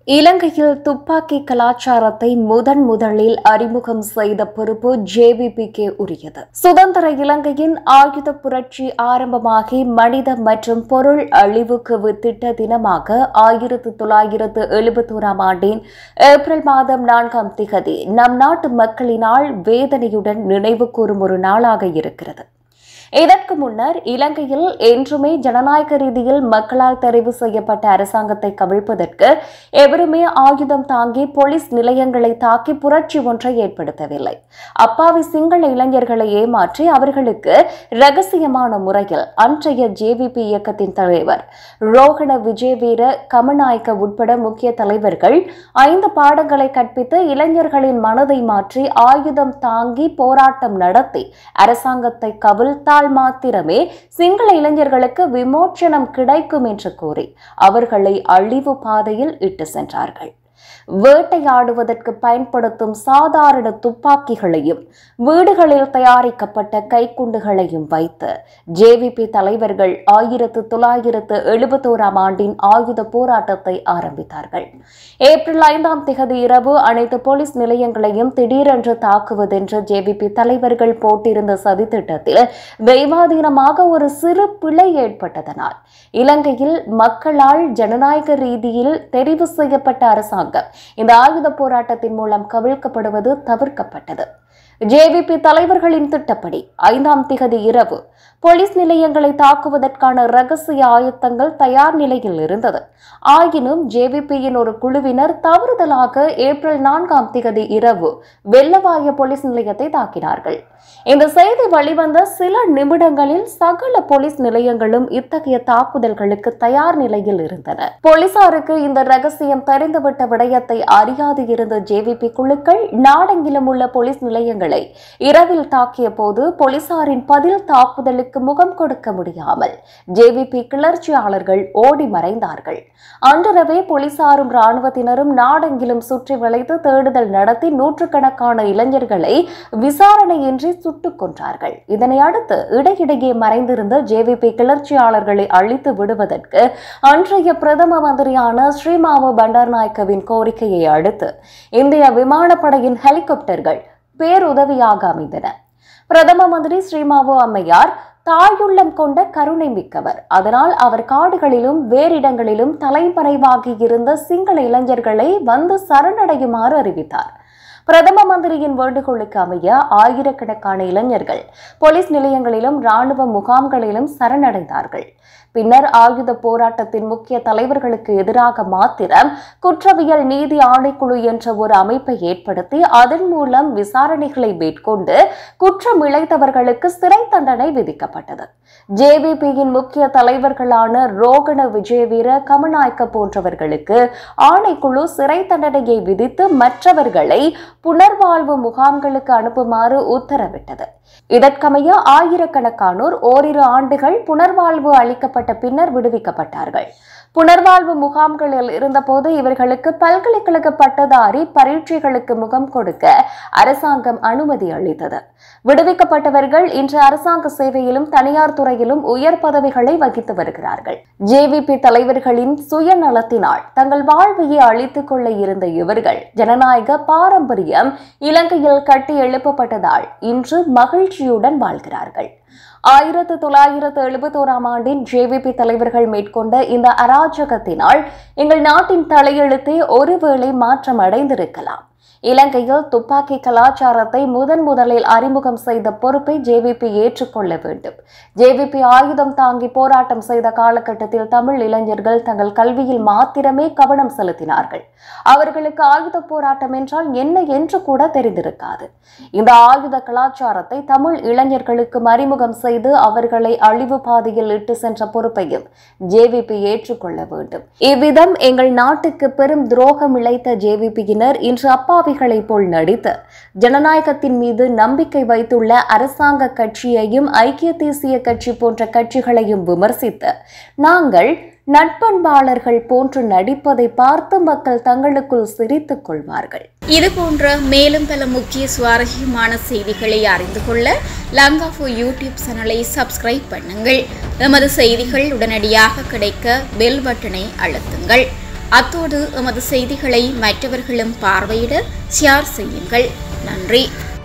இலங்கையில் துப்பாக்கி கலாச்சாரத்தை முதன் முதலில் அறிமுகம் செய்த பொறுப்பு ஜேவிபிக்கு உரியது சுதந்திர இலங்கையின் ஆயுத புரட்சி ஆரம்பமாகி மனித மற்றும் பொருள் அழிவுக்கு வித்திட்ட தினமாக ஆயிரத்து தொள்ளாயிரத்து எழுபத்தோராம் ஆண்டின் ஏப்ரல் மாதம் நான்காம் திகதி நம் நாட்டு மக்களினால் வேதனையுடன் நினைவு கூறும் ஒரு நாளாக இருக்கிறது இதற்கு முன்னர் இலங்கையில் என்றுமே ஜனநாயக ரீதியில் மக்களால் தெரிவு செய்யப்பட்ட அரசாங்கத்தை கவிழ்ப்பதற்கு எவருமே ஆயுதம் தாங்கி போலீஸ் நிலையங்களை தாக்கி புரட்சி ஒன்றை ஏற்படுத்தவில்லை அப்பாவி சிங்கள இளைஞர்களை ஏமாற்றி அவர்களுக்கு ரகசியமான முறையில் அன்றைய ஜேவிபி இயக்கத்தின் தலைவர் ரோகண விஜயவீர கமநாயக்க உட்பட முக்கிய தலைவர்கள் ஐந்து பாடங்களை கற்பித்து இளைஞர்களின் மனதை மாற்றி ஆயுதம் தாங்கி போராட்டம் நடத்தி அரசாங்கத்தை கவிழ்த்தால் மாத்திரமே சிங்கள இளைஞர்களுக்கு விமோச்சனம் கிடைக்கும் என்று கூறி அவர்களை அழிவு பாதையில் இட்டு சென்றார்கள் வேட்டையாடுவதற்கு பயன்படுத்தும் சாதாரண துப்பாக்கிகளையும் வீடுகளில் தயாரிக்கப்பட்ட கைக்குண்டுகளையும் வைத்து ஜேவிபி தலைவர்கள் ஆயிரத்து தொள்ளாயிரத்து எழுபத்தோராம் ஆண்டின் ஆயுத போராட்டத்தை ஆரம்பித்தார்கள் ஏப்ரல் ஐந்தாம் திகதி இரவு அனைத்து போலீஸ் நிலையங்களையும் திடீரென்று தாக்குவதென்று ஜேவிபி தலைவர்கள் போட்டிருந்த சதித்திட்டத்தில் தெய்வாதீனமாக ஒரு சிறு பிழை ஏற்பட்டதனால் இலங்கையில் மக்களால் ஜனநாயக ரீதியில் தெரிவு செய்யப்பட்ட அரசாங்கம் இந்த ஆயுத போராட்டத்தின் மூலம் கவிழ்க்கப்படுவது தவிர்க்கப்பட்டது ஜேவிபி தலைவர்களின் திட்டப்படி ஐந்தாம் திகதி இரவு போலீஸ் நிலையங்களை தாக்குவதற்கான ரகசிய ஆயத்தங்கள் தயார் நிலையில் இருந்தது ஆயினும் ஜேவிபியின் ஒரு குழுவினர் தவறுதலாக ஏப்ரல் நான்காம் திகதி இரவு வெள்ளவாய போலீஸ் நிலையத்தை தாக்கினார்கள் இந்த செய்தி வெளிவந்த சில நிமிடங்களில் சகல போலீஸ் நிலையங்களும் இத்தகைய தாக்குதல்களுக்கு தயார் நிலையில் இருந்தன போலீசாருக்கு இந்த ரகசியம் தெரிந்துவிட்ட விடயத்தை அறியாது இருந்த ஜேவிபி குழுக்கள் நாடெங்கிலும் உள்ள போலீஸ் நிலையங்களை இரவில் தாக்கிய போது போலீசாரின் பதில் தாக்குதலுக்கு முகம் கொடுக்க முடியாமல் ஜேவிபி கிளர்ச்சியாளர்கள் ஓடி மறைந்தார்கள் அன்றிரவே போலீசாரும் ராணுவத்தினரும் நாடெங்கிலும் சுற்றி வளைத்து தேடுதல் நடத்தி நூற்றுக்கணக்கான இளைஞர்களை விசாரணையின்றி சுட்டுக் கொன்றார்கள் இதனை அடுத்து இடையிடையே மறைந்திருந்த ஜேவிபி கிளர்ச்சியாளர்களை அழித்து விடுவதற்கு அன்றைய பிரதம மந்திரியான ஸ்ரீமாவு பண்டார்நாயக்கவின் கோரிக்கையை அடுத்து இந்திய விமானப்படையின் ஹெலிகாப்டர்கள் பேருதவியாக அமைந்தன பிரதம மந்திரி ஸ்ரீமாவு அம்மையார் தாயுள்ளம் கொண்ட கருணை மிக்கவர் அதனால் அவர் காடுகளிலும் வேறிடங்களிலும் தலைமறைவாகி இருந்த சிங்கள இளைஞர்களை வந்து சரணடையுமாறு அறிவித்தார் பிரதம மந்திரியின் வேண்டுகோளுக்கு அமைய ஆயிரக்கணக்கான இளைஞர்கள் போலீஸ் நிலையங்களிலும் ராணுவ முகாம்களிலும் சரணடைந்தார்கள் பின்னர் ஆயுத போராட்டத்தின் முக்கிய தலைவர்களுக்கு எதிராக மாத்திரம் குற்றவியல் நீதி ஆணைக்குழு என்ற ஒரு அமைப்பை ஏற்படுத்தி அதன் மூலம் விசாரணைகளை மேற்கொண்டு குற்றம் இழைத்தவர்களுக்கு சிறை தண்டனை விதிக்கப்பட்டது ஜேவிபியின் முக்கிய தலைவர்களான ரோகண விஜயவீர கமநாயக்க போன்றவர்களுக்கு ஆணைக்குழு சிறை தண்டனையை விதித்து மற்றவர்களை புனர்வாழ்வு முகாம்களுக்கு அனுப்புமாறு உத்தரவிட்டது இதற்கமைய ஆயிரக்கணக்கானோர் ஓரிரு ஆண்டுகள் புனர்வாழ்வு அளிக்கப்பட்ட பின்னர் விடுவிக்கப்பட்டார்கள் புனர்வாழ்வு முகாம்களில் இருந்தபோது இவர்களுக்கு பல்கலைக்கழக பட்டதாரி பரீட்சைகளுக்கு முகம் கொடுக்க அரசாங்கம் அனுமதி அளித்தது விடுவிக்கப்பட்டவர்கள் இன்று அரசாங்க சேவையிலும் தனியார் துறையிலும் உயர் பதவிகளை வகித்து வருகிறார்கள் ஜேவிபி தலைவர்களின் சுயநலத்தினால் தங்கள் வாழ்வையை அழித்துக் கொள்ள இருந்த இவர்கள் ஜனநாயக பாரம்பரியம் இலங்கையில் கட்டி எழுப்பப்பட்டதால் இன்று மகிழ்ச்சியுடன் வாழ்கிறார்கள் ஆயிரத்து தொள்ளாயிரத்து எழுபத்தோராம் ஆண்டின் ஜேவிபி தலைவர்கள் மேற்கொண்ட இந்த அராஜகத்தினால் எங்கள் நாட்டின் தலையெழுத்தே ஒருவேளை மாற்றம் அடைந்திருக்கலாம் இலங்கையில் துப்பாக்கி கலாச்சாரத்தை முதன் முதலில் அறிமுகம் செய்த பொறுப்பை ஜேவிபி ஏற்றுக்கொள்ள வேண்டும் ஜேவிபி ஆயுதம் தாங்கி போராட்டம் செய்த காலகட்டத்தில் தமிழ் இளைஞர்கள் தங்கள் கல்வியில் மாத்திரமே கவனம் செலுத்தினார்கள் அவர்களுக்கு ஆயுத போராட்டம் என்றால் என்ன என்று கூட தெரிந்திருக்காது இந்த ஆயுத கலாச்சாரத்தை தமிழ் இளைஞர்களுக்கு அறிமுகம் செய்து அவர்களை அழிவு பாதையில் இட்டு சென்ற பொறுப்பையும் ஜேவிபி ஏற்றுக்கொள்ள வேண்டும் இவ்விதம் எங்கள் நாட்டுக்கு பெரும் துரோகம் இழைத்த ஜேவிபியினர் இன்று அப்பாவிகளைப் போல் நடித்து ஜனநாயகத்தின் மீது நம்பிக்கை வைத்துள்ள அரசாங்க கட்சியையும் ஐக்கிய தேசிய கட்சி போன்ற கட்சிகளையும் விமர்சித்து நாங்கள் நட்பண்பாளர்கள் போன்று நடிப்பதை பார்த்து மக்கள் தங்களுக்குள் சிரித்துக் கொள்வார்கள் இது போன்ற மேலும் பல முக்கிய சுவாரஸ்யமான செய்திகளை அறிந்து கொள்ள லங்காஃபோ யூடியூப் சேனலை சப்ஸ்கிரைப் பண்ணுங்கள் எமது செய்திகள் உடனடியாக கிடைக்க பெல் பட்டனை அழுத்துங்கள் அத்தோடு எமது செய்திகளை மற்றவர்களும் பார்வையிட ஷேர் செய்யுங்கள் நன்றி